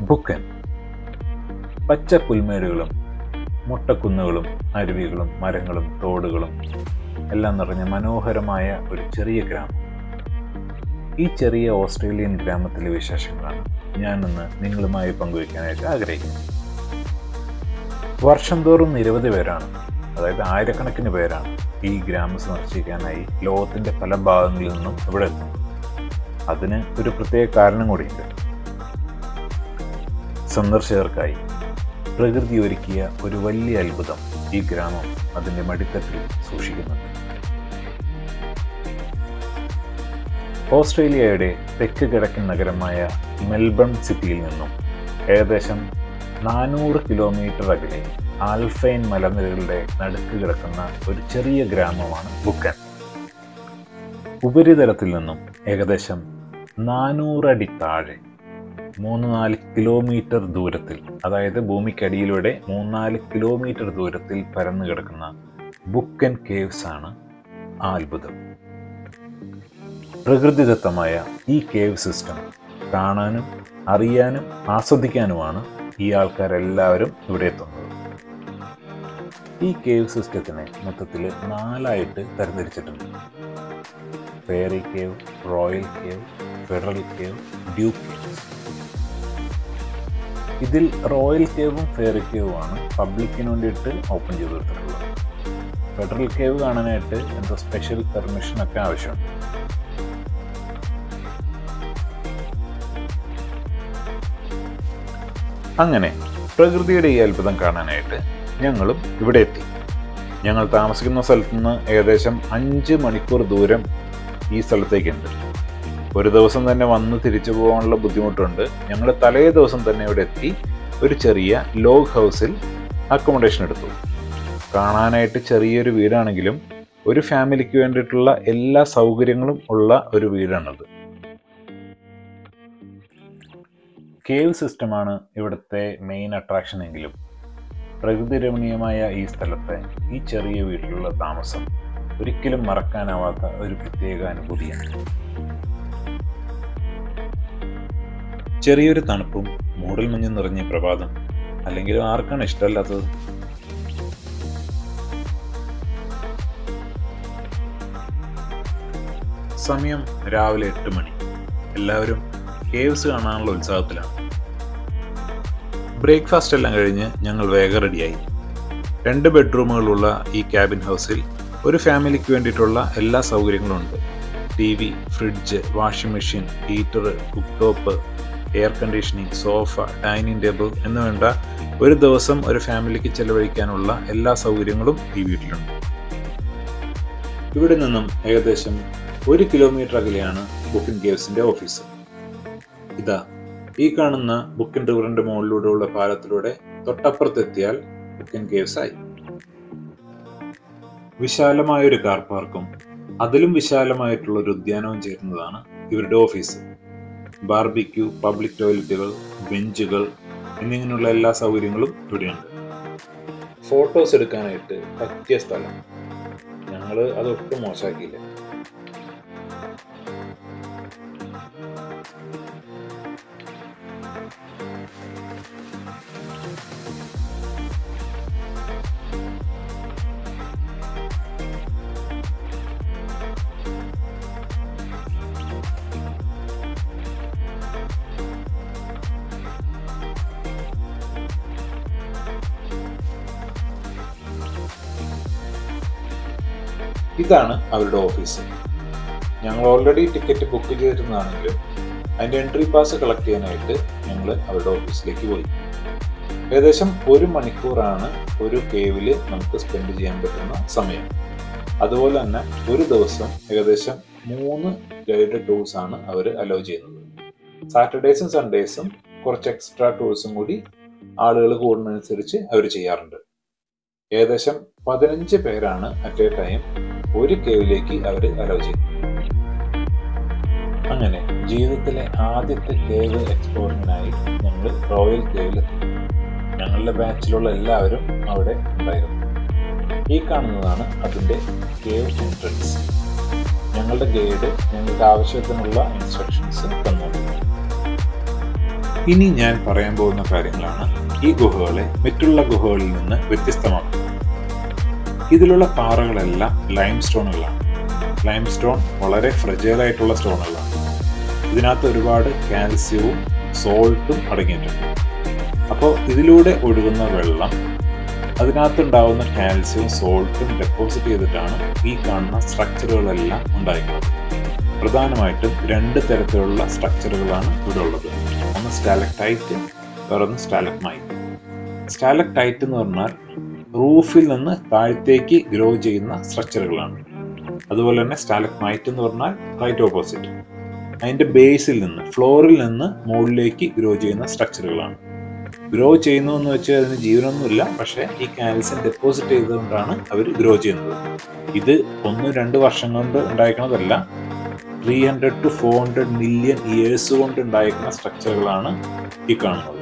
Buchan പച്ച പുൽമേടുകളും മുട്ടക്കുന്നുകളും അരുവികളും മരങ്ങളും തോടുകളും എല്ലാം നിറഞ്ഞ മനോഹരമായ ഒരു ചെറിയ ഗ്രാമം ഈ ചെറിയ ഓസ്ട്രേലിയൻ ഗ്രാമത്തിലെ വിശേഷങ്ങളാണ് ഞാൻ ഇന്ന് നിങ്ങളുമായി പങ്കുവയ്ക്കാനായിട്ട് ആഗ്രഹിക്കുന്നത് വർഷം തോറും നിരവധി പേരാണ് അതായത് ആയിരക്കണക്കിന് പേരാണ് ഈ ഗ്രാമം സന്ദർശിക്കാനായി ലോകത്തിന്റെ പല ഭാഗങ്ങളിൽ നിന്നും ഇവിടെ എത്തുന്നത് അതിന് ഒരു പ്രത്യേക കാരണം കൂടിയുണ്ട് സന്ദർശകർക്കായി പ്രകൃതി ഒരുക്കിയ ഒരു വലിയ അത്ഭുതം ഈ ഗ്രാമം അതിന്റെ മടിത്തട്ടിൽ സൂക്ഷിക്കുന്നുണ്ട് ഓസ്ട്രേലിയയുടെ തെക്ക് കിഴക്കൻ നഗരമായ മെൽബൺ സിറ്റിയിൽ നിന്നും ഏകദേശം നാനൂറ് കിലോമീറ്റർ അകലെ ആൽഫൈൻ മലനിരകളുടെ നടുക്ക് കിടക്കുന്ന ഒരു ചെറിയ ഗ്രാമമാണ് ബുക്കൻ ഉപരിതലത്തിൽ നിന്നും ഏകദേശം നാനൂറടി താഴെ മൂന്ന് നാല് കിലോമീറ്റർ ദൂരത്തിൽ അതായത് ഭൂമിക്കടിയിലൂടെ മൂന്നാല് കിലോമീറ്റർ ദൂരത്തിൽ പരന്നു കിടക്കുന്ന ബുക്കൻ കേവ്സ് ആണ് ആ അത്ഭുതം പ്രകൃതിദത്തമായ ഈ കേവ് സിസ്റ്റം കാണാനും അറിയാനും ആസ്വദിക്കാനുമാണ് ഈ ആൾക്കാരെല്ലാവരും ഇവിടെ എത്തുന്നത് ഈ കേവ് സിസ്റ്റത്തിനെ മൊത്തത്തിൽ നാലായിട്ട് തരംതിരിച്ചിട്ടുണ്ട് fairy cave royal cave federal cave duke caves ഇതിൽ റോയൽ കേവും ഫെയറി കേവും ആണ് പബ്ലിക്കിന് വേണ്ടിയിട്ട് ഓപ്പൺ ചെയ്ത് കൊടുത്തിട്ടുള്ളത് ഫെഡറൽ കേവ് കാണാനായിട്ട് എന്തോ സ്പെഷ്യൽ പെർമിഷൻ ഒക്കെ ആവശ്യമുണ്ട് അങ്ങനെ പ്രകൃതിയുടെ ഈ അത്ഭുതം കാണാനായിട്ട് ഞങ്ങളും ഇവിടെ എത്തി ഞങ്ങൾ താമസിക്കുന്ന സ്ഥലത്ത് നിന്ന് ഏകദേശം അഞ്ച് മണിക്കൂർ ദൂരം ഈ സ്ഥലത്തേക്കുണ്ട് ഒരു ദിവസം തന്നെ വന്ന് തിരിച്ചു പോകാനുള്ള ബുദ്ധിമുട്ടുണ്ട് ഞങ്ങൾ തലേ ദിവസം തന്നെ ഇവിടെ എത്തി ഒരു ചെറിയ ലോഗ് ഹൗസിൽ അക്കോമഡേഷൻ എടുത്തു കാണാനായിട്ട് ചെറിയൊരു വീടാണെങ്കിലും ഒരു ഫാമിലിക്ക് വേണ്ടിയിട്ടുള്ള എല്ലാ സൗകര്യങ്ങളും ഉള്ള ഒരു വീടാണത് കേവ് സിസ്റ്റമാണ് ഇവിടുത്തെ മെയിൻ അട്രാക്ഷൻ എങ്കിലും പ്രകൃതി രമണീയമായ ഈ സ്ഥലത്തെ ഈ ചെറിയ വീട്ടിലുള്ള താമസം ഒരിക്കലും മറക്കാനാവാത്ത ഒരു പ്രത്യേക അനുഭൂതിയാണ് ചെറിയൊരു തണുപ്പും മൂടൽ മഞ്ഞ് നിറഞ്ഞ പ്രഭാതം അല്ലെങ്കിൽ ആർക്കാണ് ഇഷ്ടമല്ലാത്തത് സമയം രാവിലെ എട്ട് മണി എല്ലാവരും കേവ്സ് കാണാനുള്ള ഉത്സാഹത്തിലാണ് ബ്രേക്ക്ഫാസ്റ്റ് എല്ലാം കഴിഞ്ഞ് ഞങ്ങൾ വേഗം റെഡിയായി രണ്ട് ബെഡ്റൂമുകളുള്ള ഈ ക്യാബിൻ ഹൗസിൽ ഒരു ഫാമിലിക്ക് വേണ്ടിയിട്ടുള്ള എല്ലാ സൗകര്യങ്ങളും ഉണ്ട് T V fridge washing machine heater cook top air conditioning sofa dining table എന്ന് വേണ്ട ഒരു ദിവസം ഒരു ഫാമിലിക്ക് ചെലവഴിക്കാനുള്ള എല്ലാ സൗകര്യങ്ങളും ഈ വീട്ടിലുണ്ട് ഇവിടെ നിന്നും ഏകദേശം ഒരു കിലോമീറ്റർ അകലെയാണ് ബുക്കിംഗ് കേവ്സിന്റെ ഓഫീസ് ഇതാ ഈ കാണുന്ന ബുക്കിൻ റിവറിന്റെ മുകളിലൂടെയുള്ള പാലത്തിലൂടെ തൊട്ടപ്പുറത്തെത്തിയാൽ ബുക്കിൻ കേവ്സ് ആയി വിശാലമായ ഒരു കാർ പാർക്കും അതിലും വിശാലമായിട്ടുള്ള ഒരു ഉദ്യാനവും ചേരുന്നതാണ് ഇവരുടെ ഓഫീസ് ബാർബിക്യൂ പബ്ലിക് ടോയ്ലറ്റുകൾ ബെഞ്ചുകൾ എന്നിങ്ങനെയുള്ള എല്ലാ സൗകര്യങ്ങളും ഇവിടെയുണ്ട് ഫോട്ടോസ് എടുക്കാനായിട്ട് പറ്റിയ സ്ഥലം ഞങ്ങൾ അതൊട്ടും മോശമാക്കിയില്ല ഇതാണ് അവരുടെ ഓഫീസ് ഞങ്ങൾ ഓൾറെഡി ടിക്കറ്റ് ബുക്ക് ചെയ്തിരുന്നതാണെങ്കിലും അതിൻ്റെ എൻട്രി പാസ് കളക്ട് ചെയ്യാനായിട്ട് ഞങ്ങൾ അവരുടെ ഓഫീസിലേക്ക് പോയി ഏകദേശം ഒരു മണിക്കൂറാണ് ഒരു കേവിൽ നമുക്ക് സ്പെൻഡ് ചെയ്യാൻ പറ്റുന്ന സമയം അതുപോലെ തന്നെ ഒരു ദിവസം ഏകദേശം മൂന്ന് ഗൈഡഡ് ടൂർസ് ആണ് അവർ അലോ ചെയ്യുന്നത് സാറ്റർഡേസും സൺഡേസും കുറച്ച് എക്സ്ട്രാ ടൂർസും കൂടി ആളുകൾ കൂടുന്നതനുസരിച്ച് അവർ ചെയ്യാറുണ്ട് ഏകദേശം പതിനഞ്ച് പേരാണ് അറ്റ് എ ടൈം ഒരു കേവിലേക്ക് അവർ അലോ ചെയ്തു അങ്ങനെ ജീവിതത്തിലെ ആദ്യത്തെ കേവ് എക്സ്പ്ലോറിങ്ങിനായി ഞങ്ങൾ റോയൽ കേവിലെത്തി ഞങ്ങളുടെ ബാച്ചിലുള്ള എല്ലാവരും അവിടെ ഉണ്ടായിരുന്നു ഈ കാണുന്നതാണ് അതിൻ്റെ കേവ് എൻട്രൻസ് ഞങ്ങളുടെ ഗൈഡ് ഞങ്ങൾക്ക് ആവശ്യത്തിനുള്ള ഇൻസ്ട്രക്ഷൻസ് തന്നു ഇനി ഞാൻ പറയാൻ പോകുന്ന കാര്യങ്ങളാണ് ഈ ഗുഹകളെ മറ്റുള്ള ഗുഹകളിൽ നിന്ന് വ്യത്യസ്തമാക്കുന്നത് ഇതിലുള്ള പാറകളെല്ലാം ലൈം സ്റ്റോണുകളാണ് ലൈം സ്റ്റോൺ വളരെ ഫ്രജൈൽ ആയിട്ടുള്ള സ്റ്റോണുകളാണ് ഇതിനകത്ത് ഒരുപാട് കാൽസ്യവും സോൾട്ടും അടങ്ങിയിട്ടുണ്ട് അപ്പോൾ ഇതിലൂടെ ഒഴുകുന്ന വെള്ളം അതിനകത്തുണ്ടാവുന്ന കാൽസ്യവും സോൾട്ടും ഡെപ്പോസിറ്റ് ചെയ്തിട്ടാണ് ഈ കാണുന്ന സ്ട്രക്ചറുകളെല്ലാം ഉണ്ടായിരിക്കുന്നത് പ്രധാനമായിട്ടും രണ്ട് തരത്തിലുള്ള സ്ട്രക്ചറുകളാണ് ഇവിടെ ഉള്ളത് ഒന്ന് സ്റ്റാലക്ടൈറ്റ് വേറൊന്ന് സ്റ്റാലക്മൈറ്റ് സ്റ്റാലക്ടൈറ്റ് എന്ന് പറഞ്ഞാൽ റൂഫിൽ നിന്ന് താഴത്തേക്ക് ഗ്രോ ചെയ്യുന്ന സ്ട്രക്ചറുകളാണ് അതുപോലെ തന്നെ സ്റ്റാലക്മൈറ്റ് എന്ന് പറഞ്ഞാൽ റൈറ്റ് ഓപ്പോസിറ്റ് അതിന്റെ ബേസിൽ നിന്ന് ഫ്ലോറിൽ നിന്ന് മുകളിലേക്ക് ഗ്രോ ചെയ്യുന്ന സ്ട്രക്ചറുകളാണ് ഗ്രോ ചെയ്യുന്നു എന്ന് വെച്ചാൽ അതിന് ജീവനൊന്നുമില്ല പക്ഷേ ഈ കാൽസ്യം ഡെപ്പോസിറ്റ് ചെയ്തുകൊണ്ടാണ് അവർ ഗ്രോ ചെയ്യുന്നത് ഇത് ഒന്ന് രണ്ട് വർഷം കൊണ്ട് ഉണ്ടായിരിക്കുന്നതല്ല three hundred to four hundred million years കൊണ്ട് ഉണ്ടായിരിക്കുന്ന സ്ട്രക്ചറുകളാണ് ഈ കാണുന്നത്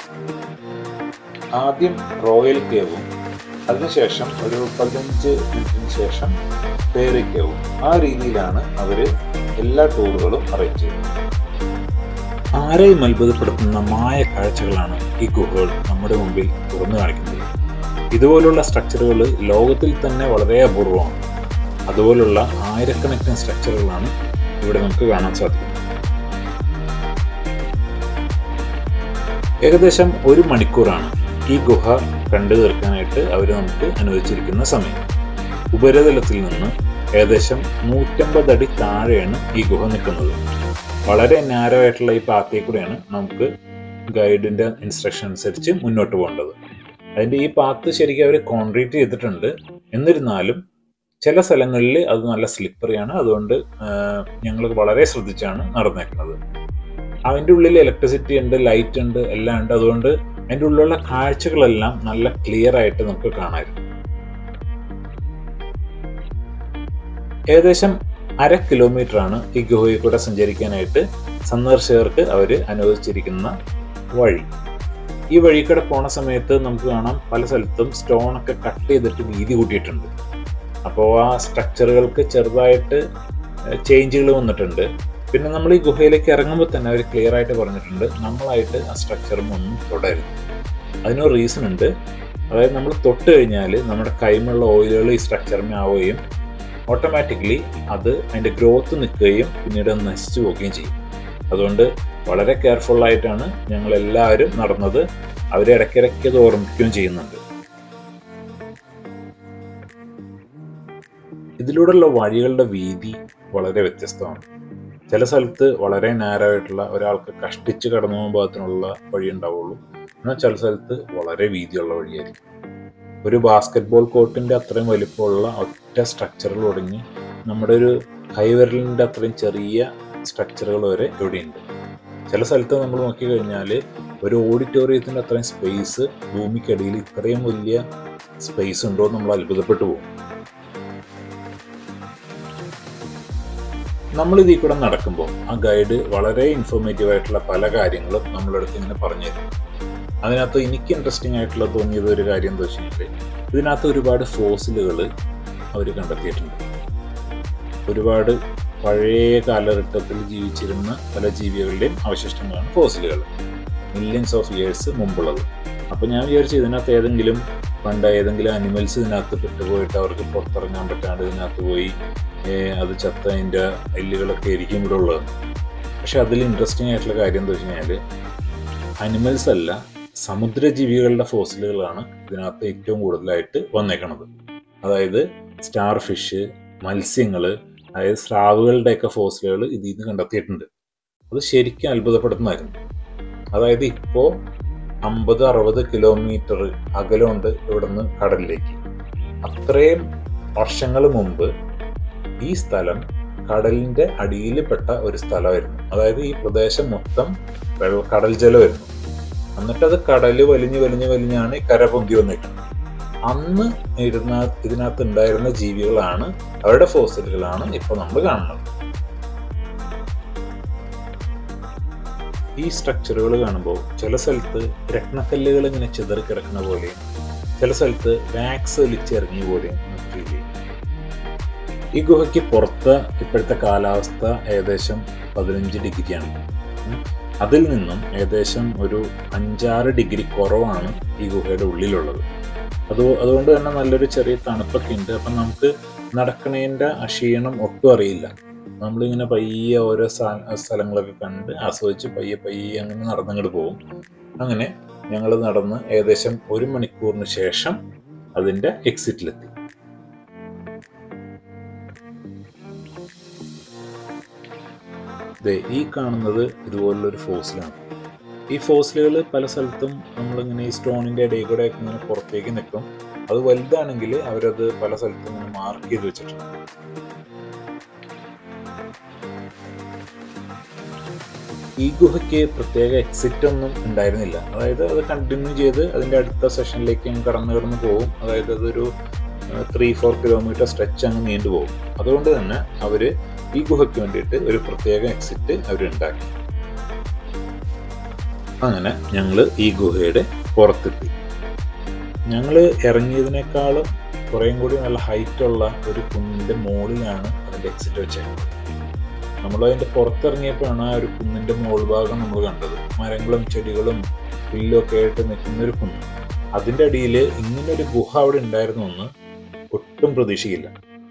ആദ്യം റോയൽ കേവും അതിനുശേഷം ഒരു പതിനഞ്ച് മിനിറ്റിന് ശേഷം ഫേറി കേവും ആ രീതിയിലാണ് അവർ എല്ലാ ടൂറുകളും അറേഞ്ച് ചെയ്യുന്നത് ആരെയും അത്ഭുതപ്പെടുത്തുന്ന മായ കാഴ്ചകളാണ് ഈ ഗുഹകൾ നമ്മുടെ മുമ്പിൽ തുറന്നു കാണിക്കുന്നത് ഇതുപോലുള്ള സ്ട്രക്ചറുകൾ ലോകത്തിൽ തന്നെ വളരെ അപൂർവമാണ് അതുപോലുള്ള ആയിരക്കണക്കിന് സ്ട്രക്ചറുകളാണ് ഇവിടെ നമുക്ക് കാണാൻ സാധിക്കും ഏകദേശം ഒരു മണിക്കൂറാണ് ഈ ഗുഹ കണ്ടു തീർക്കാനായിട്ട് അവർ നമുക്ക് അനുവദിച്ചിരിക്കുന്ന സമയം ഉപരിതലത്തിൽ നിന്ന് ഏകദേശം നൂറ്റമ്പത് അടി താഴെയാണ് ഈ ഗുഹ നിൽക്കുന്നത് വളരെ നാരോ ആയിട്ടുള്ള ഈ പാത്തയിൽ കൂടെയാണ് നമുക്ക് ഗൈഡിന്റെ ഇൻസ്ട്രക്ഷൻ അനുസരിച്ച് മുന്നോട്ട് പോകേണ്ടത് അതിന്റെ ഈ പാത്ത് ശരിക്കും അവർ കോൺക്രീറ്റ് ചെയ്തിട്ടുണ്ട് എന്നിരുന്നാലും ചില സ്ഥലങ്ങളിൽ അത് നല്ല സ്ലിപ്പറിയാണ് അതുകൊണ്ട് ഞങ്ങൾ വളരെ ശ്രദ്ധിച്ചാണ് നടന്നേക്കുന്നത് അതിൻ്റെ ഉള്ളിൽ ഇലക്ട്രിസിറ്റി ഉണ്ട് ലൈറ്റ് ഉണ്ട് എല്ലാം ഉണ്ട് അതുകൊണ്ട് അതിൻ്റെ ഉള്ളിലുള്ള കാഴ്ചകളെല്ലാം നല്ല ക്ലിയർ ആയിട്ട് നമുക്ക് കാണാമായിരുന്നു ഏകദേശം അര കിലോമീറ്റർ ആണ് ഈ ഗുഹയിൽ കൂടെ സഞ്ചരിക്കാനായിട്ട് സന്ദർശകർക്ക് അവർ അനുവദിച്ചിരിക്കുന്ന വഴി ഈ വഴി കൂടെ പോണ സമയത്ത് നമുക്ക് കാണാം പല സ്ഥലത്തും സ്റ്റോൺ ഒക്കെ കട്ട് ചെയ്തിട്ട് വീതി കൂട്ടിയിട്ടുണ്ട് അപ്പോൾ ആ സ്ട്രക്ചറുകൾക്ക് ചെറുതായിട്ട് ചേഞ്ചുകൾ വന്നിട്ടുണ്ട് പിന്നെ നമ്മൾ ഈ ഗുഹയിലേക്ക് ഇറങ്ങുമ്പോൾ തന്നെ അവർ ക്ലിയർ ആയിട്ട് പറഞ്ഞിട്ടുണ്ട് നമ്മളായിട്ട് ആ സ്ട്രക്ചറും ഒന്നും തുടരുത് അതിനൊരു റീസൺ ഉണ്ട് അതായത് നമ്മൾ തൊട്ട് കഴിഞ്ഞാൽ നമ്മുടെ കൈമുള്ള ഓയിലുകൾ ഈ സ്ട്രക്ചറിനെ ആവുകയും ഓട്ടോമാറ്റിക്കലി അത് അതിൻ്റെ ഗ്രോത്ത് നിൽക്കുകയും പിന്നീട് അത് നശിച്ചു പോവുകയും ചെയ്യും അതുകൊണ്ട് വളരെ കെയർഫുൾ ആയിട്ടാണ് ഞങ്ങൾ എല്ലാവരും നടന്നത് അവരെ ഇടയ്ക്കിടയ്ക്ക് അത് ഓർമ്മിക്കുകയും ചെയ്യുന്നുണ്ട് ഇതിലൂടെയുള്ള വഴികളുടെ വീതി വളരെ വ്യത്യസ്തമാണ് ചില സ്ഥലത്ത് വളരെ നാരായിട്ടുള്ള ഒരാൾക്ക് കഷ്ടിച്ച് കടന്നു പോകാൻ പാകത്തിനുള്ള വഴി ഉണ്ടാവുള്ളൂ എന്നാൽ ചില സ്ഥലത്ത് വളരെ വീതിയുള്ള വഴിയായിരിക്കും ഒരു ബാസ്കറ്റ് ബോൾ കോർട്ടിൻ്റെ അത്രയും വലിപ്പമുള്ള ഒറ്റ സ്ട്രക്ചറുകൾ തുടങ്ങി നമ്മുടെ ഒരു കൈവിരലിൻ്റെ അത്രയും ചെറിയ സ്ട്രക്ചറുകൾ വരെ ഇവിടെയുണ്ട് ചില സ്ഥലത്ത് നമ്മൾ നോക്കിക്കഴിഞ്ഞാൽ ഒരു ഓഡിറ്റോറിയത്തിൻ്റെ അത്രയും സ്പേസ് ഭൂമിക്കടിയിൽ ഇത്രയും വലിയ സ്പേസ് ഉണ്ടോ എന്ന് നമ്മൾ അത്ഭുതപ്പെട്ടു പോകും നമ്മൾ ഇതിൽ കൂടെ നടക്കുമ്പോൾ ആ ഗൈഡ് വളരെ ഇൻഫോർമേറ്റീവ് ആയിട്ടുള്ള പല കാര്യങ്ങളും നമ്മളെടുത്ത് ഇങ്ങനെ പറഞ്ഞു തരും അതിനകത്ത് എനിക്ക് ഇൻട്രസ്റ്റിംഗ് ആയിട്ടുള്ള തോന്നിയത് ഒരു കാര്യം എന്താ വെച്ച് കഴിഞ്ഞാൽ ഇതിനകത്ത് ഒരുപാട് ഫോസിലുകൾ അവർ കണ്ടെത്തിയിട്ടുണ്ട് ഒരുപാട് പഴയ കാലഘട്ടത്തിൽ ജീവിച്ചിരുന്ന പല ജീവികളുടെയും അവശിഷ്ടങ്ങളാണ് ഫോസിലുകൾ മില്യൺസ് ഓഫ് ഇയേഴ്സ് മുമ്പുള്ളത് അപ്പോൾ ഞാൻ വിചാരിച്ചു ഇതിനകത്ത് ഏതെങ്കിലും പണ്ട് ഏതെങ്കിലും അനിമൽസ് ഇതിനകത്ത് പെട്ടുപോയിട്ട് അവർക്ക് പുറത്തിറങ്ങാൻ പറ്റാണ്ട് ഇതിനകത്ത് പോയി അത് ചത്ത അതിൻ്റെ എല്ലുകളൊക്കെ ആയിരിക്കും ഇവിടെ ഉള്ളത് പക്ഷെ അതിൽ ഇൻട്രസ്റ്റിംഗ് ആയിട്ടുള്ള കാര്യം എന്താ വെച്ച് കഴിഞ്ഞാൽ അനിമൽസ് അല്ല സമുദ്രജീവികളുടെ ഫോസിലുകളാണ് ഇതിനകത്ത് ഏറ്റവും കൂടുതലായിട്ട് വന്നേക്കണത് അതായത് സ്റ്റാർ ഫിഷ് മത്സ്യങ്ങൾ അതായത് സ്രാവുകളുടെയൊക്കെ ഫോസിലുകൾ ഇതിൽ നിന്ന് കണ്ടെത്തിയിട്ടുണ്ട് അത് ശരിക്കും അത്ഭുതപ്പെടുത്തുന്നതായിരുന്നു അതായത് ഇപ്പോൾ അമ്പത് അറുപത് കിലോമീറ്റർ അകലമുണ്ട് ഇവിടുന്ന് കടലിലേക്ക് അത്രയും വർഷങ്ങൾ മുമ്പ് ഈ സ്ഥലം കടലിന്റെ അടിയിൽപ്പെട്ട ഒരു സ്ഥലമായിരുന്നു അതായത് ഈ പ്രദേശം മൊത്തം വെള്ള കടൽ ജലമായിരുന്നു എന്നിട്ട് അത് കടല് വലിഞ്ഞ് വലിഞ്ഞ് വലിഞ്ഞാണ് ഈ കര പൊന്തി വന്നിരിക്കുന്നത് അന്ന് ഇരുന്ന ഇതിനകത്ത് ഉണ്ടായിരുന്ന ജീവികളാണ് അവരുടെ ഫോസിലുകളാണ് ഇപ്പോൾ നമ്മൾ കാണുന്നത് ഈ സ്ട്രക്ചറുകൾ കാണുമ്പോൾ ചില സ്ഥലത്ത് രത്നക്കല്ലുകൾ ഇങ്ങനെ ചിതറി കിടക്കുന്ന പോലെയും ചില സ്ഥലത്ത് വാക്സ് ഒലിച്ചിറങ്ങിയ പോലെയും നമുക്ക് ഫീൽ ചെയ്യും ഈ ഗുഹയ്ക്ക് പുറത്ത് ഇപ്പോഴത്തെ കാലാവസ്ഥ ഏകദേശം പതിനഞ്ച് ഡിഗ്രിയാണ് അതിൽ നിന്നും ഏകദേശം ഒരു അഞ്ചാറ് ഡിഗ്രി കുറവാണ് ഈ ഗുഹയുടെ ഉള്ളിലുള്ളത് അത് അതുകൊണ്ട് തന്നെ നല്ലൊരു ചെറിയ തണുപ്പൊക്കെ ഉണ്ട് അപ്പം നമുക്ക് നടക്കണേൻ്റെ ആ ക്ഷീണം ഒട്ടും അറിയില്ല നമ്മളിങ്ങനെ പയ്യെ ഓരോ സ്ഥ- സ്ഥലങ്ങളൊക്കെ കണ്ട് ആസ്വദിച്ച് പയ്യെ പയ്യെ അങ്ങനെ നടന്നങ്ങോട്ട് പോകും അങ്ങനെ ഞങ്ങൾ നടന്ന് ഏകദേശം ഒരു മണിക്കൂറിന് ശേഷം അതിൻ്റെ എക്സിറ്റിലെത്തി ദേ ഈ കാണുന്നത് ഇതുപോലുള്ളൊരു ഫോസിലാണ് ഈ ഫോസിലുകൾ പല സ്ഥലത്തും നമ്മളിങ്ങനെ ഈ സ്റ്റോണിൻ്റെ ഇടയിൽ കൂടെ ഒക്കെ ഇങ്ങനെ പുറത്തേക്ക് നിൽക്കും അത് വലുതാണെങ്കിൽ അവരത് പല സ്ഥലത്തും ഇങ്ങനെ മാർക്ക് ചെയ്ത് വെച്ചിട്ടുണ്ട് ഈ ഗുഹയ്ക്ക് പ്രത്യേക എക്സിറ്റ് ഒന്നും ഉണ്ടായിരുന്നില്ല അതായത് അത് കണ്ടിന്യൂ ചെയ്ത് അതിൻ്റെ അടുത്ത സെഷനിലേക്ക് അങ്ങ് കടന്നു കടന്ന് പോകും അതായത് അതൊരു ത്രീ ഫോർ കിലോമീറ്റർ സ്ട്രെച്ച് അങ്ങ് നീണ്ടു പോകും അതുകൊണ്ട് തന്നെ അവർ ഈ ഗുഹയ്ക്ക് വേണ്ടിയിട്ട് ഒരു പ്രത്യേക എക്സിറ്റ് അവരുണ്ടാക്കി അങ്ങനെ ഞങ്ങൾ ഈ ഗുഹയുടെ പുറത്തെത്തി ഞങ്ങൾ ഇറങ്ങിയതിനേക്കാളും കുറേയും കൂടി നല്ല ഹൈറ്റുള്ള ഒരു കുന്നിൻ്റെ മുകളിലാണ് അതിൻ്റെ എക്സിറ്റ് വെച്ചേക്കുന്നത് നമ്മൾ അതിൻ്റെ പുറത്തിറങ്ങിയപ്പോഴാണ് ആ ഒരു കുന്നിൻ്റെ മുകൾ ഭാഗം നമ്മൾ കണ്ടത് മരങ്ങളും ചെടികളും പുല്ലും ഒക്കെ ആയിട്ട് നിൽക്കുന്ന ഒരു കുന്ന് അതിൻ്റെ അടിയിൽ ഇങ്ങനൊരു ഗുഹ അവിടെ ഉണ്ടായിരുന്നു എന്ന് ഒട്ടും പ്രതീക്ഷയില്ല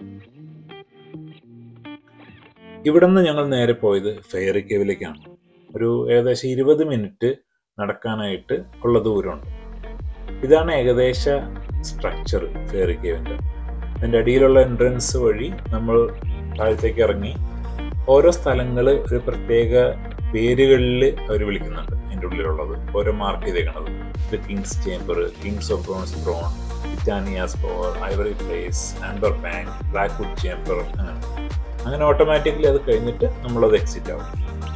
ഇവിടെ നിന്ന് ഞങ്ങൾ നേരെ പോയത് ഫെയറി കേവിലേക്കാണ് ഒരു ഏകദേശം ഇരുപത് മിനിറ്റ് നടക്കാനായിട്ട് ഉള്ള ദൂരമുണ്ട് ഇതാണ് ഏകദേശ സ്ട്രക്ചർ ഫെയറി കേവിൻ്റെ അതിൻ്റെ അടിയിലുള്ള എൻട്രൻസ് വഴി നമ്മൾ താഴത്തേക്ക് ഇറങ്ങി ഓരോ സ്ഥലങ്ങൾ ഒരു പ്രത്യേക പേരുകളിൽ അവർ വിളിക്കുന്നുണ്ട് അതിൻ്റെ ഉള്ളിലുള്ളത് ഓരോ മാർക്ക് ചെയ്തേക്കണത് ഇത് kings chamber kings of bronze ബ്രോൺ Britannia's power ivory place amber bank Blackwood chamber അങ്ങനെ അങ്ങനെ ഓട്ടോമാറ്റിക്കലി അത് കഴിഞ്ഞിട്ട് നമ്മളത് എക്സിറ്റ് ആവും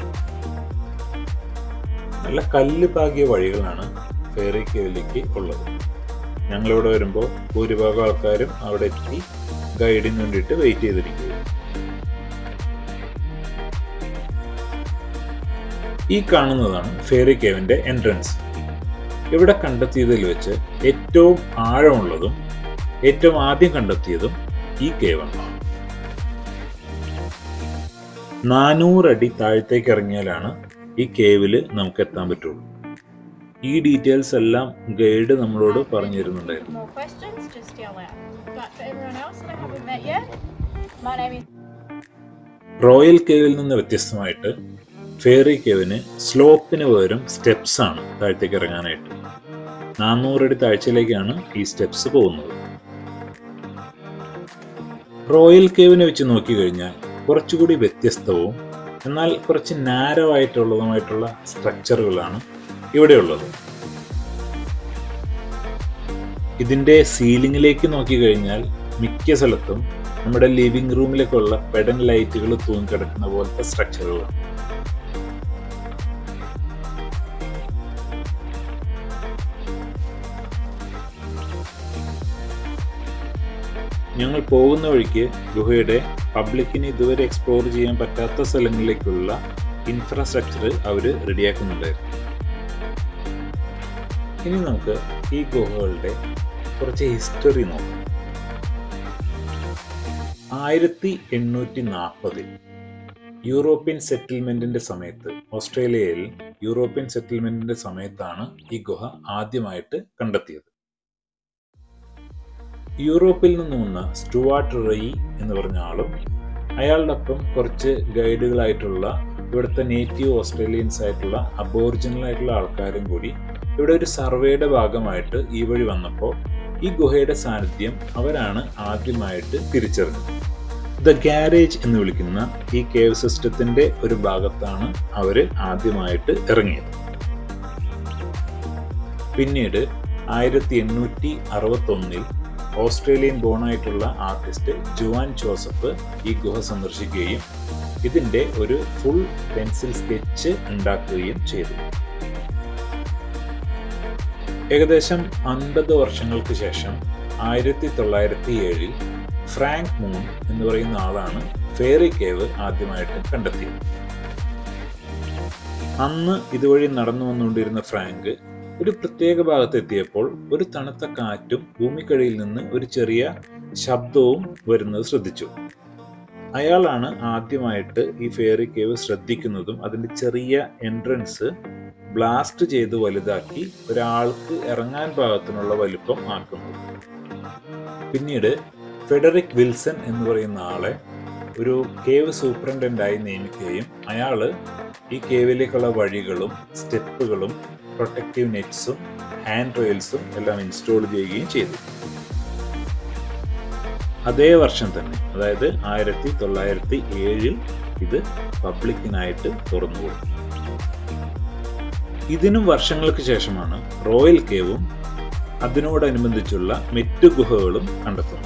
നല്ല കല്ല് പാകിയ വഴികളാണ് ഫെയറി കേവിലേക്ക് ഉള്ളത് ഞങ്ങളിവിടെ വരുമ്പോൾ ഭൂരിഭാഗം ആൾക്കാരും അവിടെ എത്തി ഗൈഡിന് വേണ്ടിയിട്ട് വെയിറ്റ് ചെയ്തിരിക്കുകയാണ് ഈ കാണുന്നതാണ് ഫെയറി കേവിന്റെ എൻട്രൻസ് ഇവിടെ കണ്ടെത്തിയതിൽ വെച്ച് ഏറ്റവും ആഴമുള്ളതും ഏറ്റവും ആദ്യം കണ്ടെത്തിയതും ഈ കേവാണ് നാനൂറടി താഴത്തേക്ക് ഇറങ്ങിയാലാണ് ഈ കേവില് നമുക്ക് എത്താൻ പറ്റുള്ളൂ ഈ ഡീറ്റെയിൽസ് എല്ലാം ഗൈഡ് നമ്മളോട് പറഞ്ഞു തരുന്നുണ്ടായിരുന്നു More questions, just yell out. But for everyone else that I haven't met yet, my name is royal കേവിൽ നിന്ന് വ്യത്യസ്തമായിട്ട് ഫേറി കേവിന് സ്ലോപ്പിന് പകരം സ്റ്റെപ്സ് ആണ് താഴത്തേക്ക് ഇറങ്ങാനായിട്ട് നാനൂറടി താഴ്ചയിലേക്കാണ് ഈ സ്റ്റെപ്സ് പോകുന്നത് റോയൽ കേവിനെ വെച്ച് നോക്കിക്കഴിഞ്ഞാൽ കുറച്ചുകൂടി വ്യത്യസ്തവും എന്നാൽ കുറച്ച് നാരോ ആയിട്ടുള്ളതുമായിട്ടുള്ള സ്ട്രക്ചറുകളാണ് ഇവിടെയുള്ളത് ഇതിന്റെ സീലിംഗിലേക്ക് നോക്കിക്കഴിഞ്ഞാൽ മിക്ക സ്ഥലത്തും നമ്മുടെ ലിവിംഗ് റൂമിലേക്കുള്ള പെഡൻ ലൈറ്റുകൾ തൂങ്ങിക്കിടക്കുന്ന പോലത്തെ സ്ട്രക്ചറുകൾ ഞങ്ങൾ പോകുന്ന വഴിക്ക് ഗുഹയുടെ പബ്ലിക്കിന് ഇതുവരെ എക്സ്പ്ലോർ ചെയ്യാൻ പറ്റാത്ത സ്ഥലങ്ങളിലേക്കുള്ള ഇൻഫ്രാസ്ട്രക്ചർ അവർ റെഡിയാക്കുന്നുണ്ടായിരുന്നു ഇനി നമുക്ക് ഈ ഗുഹകളുടെ കുറച്ച് ഹിസ്റ്ററി നോക്കാം ആയിരത്തി എണ്ണൂറ്റി നാൽപ്പതിൽ യൂറോപ്യൻ സെറ്റിൽമെന്റിന്റെ സമയത്ത് ഓസ്ട്രേലിയയിൽ യൂറോപ്യൻ സെറ്റിൽമെന്റിന്റെ സമയത്താണ് ഈ ഗുഹ ആദ്യമായിട്ട് കണ്ടെത്തിയത് യൂറോപ്പിൽ നിന്ന് വന്ന സ്റ്റുവാർട്ട് റെയി എന്ന് പറഞ്ഞ ആളും അയാളുടെ ഒപ്പം കുറച്ച് ഗൈഡുകളായിട്ടുള്ള ഇവിടുത്തെ നേറ്റീവ് ഓസ്ട്രേലിയൻസ് ആയിട്ടുള്ള അബോറിജിനൽ ആയിട്ടുള്ള ആൾക്കാരും കൂടി ഇവിടെ ഒരു സർവേയുടെ ഭാഗമായിട്ട് ഈ വഴി വന്നപ്പോൾ ഈ ഗുഹയുടെ സാന്നിധ്യം അവരാണ് ആദ്യമായിട്ട് തിരിച്ചറിഞ്ഞത് ദ ഗാരേജ് എന്ന് വിളിക്കുന്ന ഈ കേവ് സിസ്റ്റത്തിന്റെ ഒരു ഭാഗത്താണ് അവർ ആദ്യമായിട്ട് ഇറങ്ങിയത് പിന്നീട് ആയിരത്തി എണ്ണൂറ്റി അറുപത്തൊന്നിൽ ഓസ്ട്രേലിയൻ ബോണായിട്ടുള്ള ആർട്ടിസ്റ്റ് ജുവാൻ ജോസഫ് ഈ ഗുഹ സന്ദർശിക്കുകയും ഇതിന്റെ ഒരു ഫുൾ പെൻസിൽ സ്കെച്ച് ഉണ്ടാക്കുകയും ചെയ്തു ഏകദേശം അൻപത് വർഷങ്ങൾക്ക് ശേഷം ആയിരത്തി തൊള്ളായിരത്തി ഏഴിൽ ഫ്രാങ്ക് മൂൺ എന്ന് പറയുന്ന ആളാണ് ഫേറി കേവ് ആദ്യമായിട്ട് കണ്ടെത്തിയത് അന്ന് ഇതുവഴി നടന്നു വന്നുകൊണ്ടിരുന്ന ഫ്രാങ്ക് ഒരു പ്രത്യേക ഭാഗത്ത് എത്തിയപ്പോൾ ഒരു തണുത്ത കാറ്റും ഭൂമിക്കടിയിൽ നിന്ന് ഒരു ചെറിയ ശബ്ദവും വരുന്നത് ശ്രദ്ധിച്ചു അയാളാണ് ആദ്യമായിട്ട് ഈ ഫെയറി കേവ് ശ്രദ്ധിക്കുന്നതും അതിൻ്റെ ചെറിയ എൻട്രൻസ് ബ്ലാസ്റ്റ് ചെയ്ത് വലുതാക്കി ഒരാൾക്ക് ഇറങ്ങാൻ പാകത്തിനുള്ള വലിപ്പം ആക്കുന്നത് പിന്നീട് ഫെഡറിക് വിൽസൺ എന്ന് പറയുന്ന ആളെ ഒരു കേവ് സൂപ്രണ്ടൻ്റായി നിയമിക്കുകയും അയാൾ ഈ കേവിലേക്കുള്ള വഴികളും സ്റ്റെപ്പുകളും പ്രൊട്ടക്റ്റീവ് നെറ്റ്സും ഹാൻഡ് റെയിൽസും എല്ലാം ഇൻസ്റ്റാൾ ചെയ്യുകയും ചെയ്തു അതേ വർഷം തന്നെ അതായത് ആയിരത്തി തൊള്ളായിരത്തി ഏഴിൽ ഇത് പബ്ലിക്കിനായിട്ട് തുറന്നു കൊടുത്തു ഇതിനും വർഷങ്ങൾക്ക് ശേഷമാണ് റോയൽ കേവും അതിനോടനുബന്ധിച്ചുള്ള മെറ്റ് ഗുഹകളും കണ്ടെത്തുന്നത്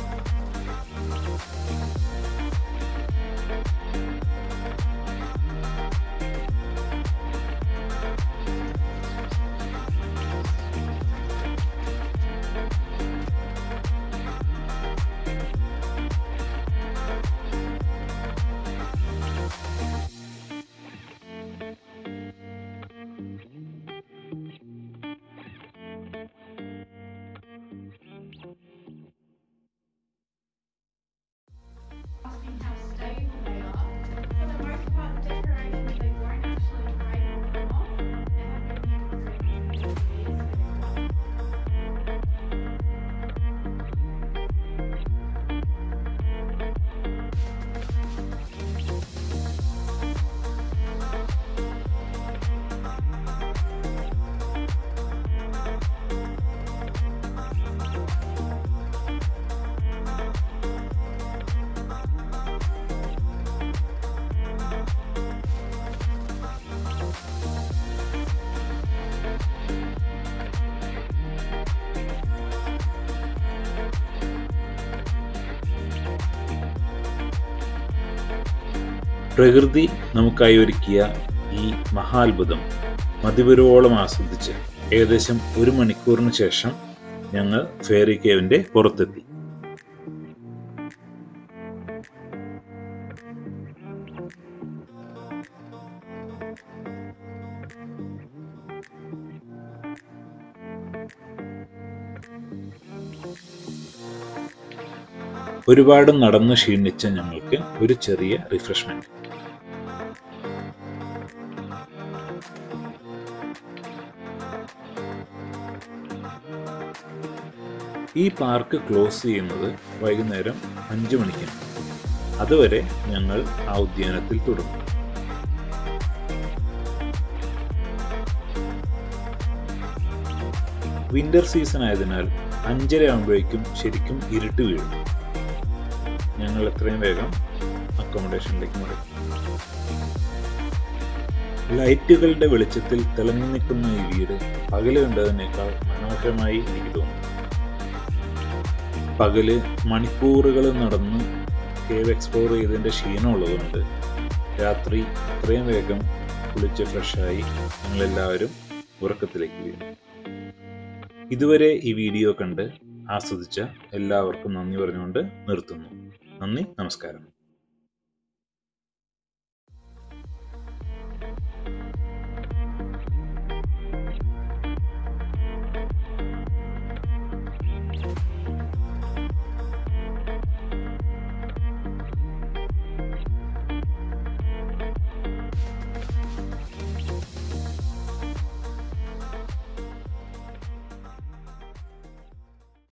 asking how stable they are. For the most part, the decorations they won't actually break or come off. They have been there for many years. പ്രകൃതി നമുക്കായി ഒരുക്കിയ ഈ മഹാത്ഭുതം മതിവരോളം ആസ്വദിച്ച് ഏകദേശം ഒരു മണിക്കൂറിന് ശേഷം ഞങ്ങൾ ഫെയറി കേവിന്റെ പുറത്തെത്തി ഒരുപാട് നടന്ന് ക്ഷീണിച്ച ഞങ്ങൾക്ക് ഒരു ചെറിയ റിഫ്രഷ്മെന്റ് ഈ പാർക്ക് ക്ലോസ് ചെയ്യുന്നത് വൈകുന്നേരം അഞ്ചു മണിക്കാണ് അതുവരെ ഞങ്ങൾ ആ ഉദ്യാനത്തിൽ തുടങ്ങും വിന്റർ സീസൺ ആയതിനാൽ അഞ്ചര ആകുമ്പോഴേക്കും ശരിക്കും ഇരുട്ട് വീഴും ഞങ്ങൾ എത്രയും വേഗം അക്കോമഡേഷനിലേക്ക് മടങ്ങി ലൈറ്റുകളുടെ വെളിച്ചത്തിൽ തിളങ്ങി നിൽക്കുന്ന ഈ വീട് പകല് കണ്ടതിനേക്കാൾ മനോഹരമായി എനിക്ക് തോന്നുന്നു പകല് മണിക്കൂറുകൾ നടന്ന് കേവ് എക്സ്പ്ലോർ ചെയ്തതിൻ്റെ ക്ഷീണമുള്ളതുകൊണ്ട് രാത്രി എത്രയും വേഗം കുളിച്ച് ഫ്രഷായി ഞങ്ങളെല്ലാവരും ഉറക്കത്തിലേക്ക് വീണു ഇതുവരെ ഈ വീഡിയോ കണ്ട് ആസ്വദിച്ച എല്ലാവർക്കും നന്ദി പറഞ്ഞുകൊണ്ട് നിർത്തുന്നു നന്ദി നമസ്കാരം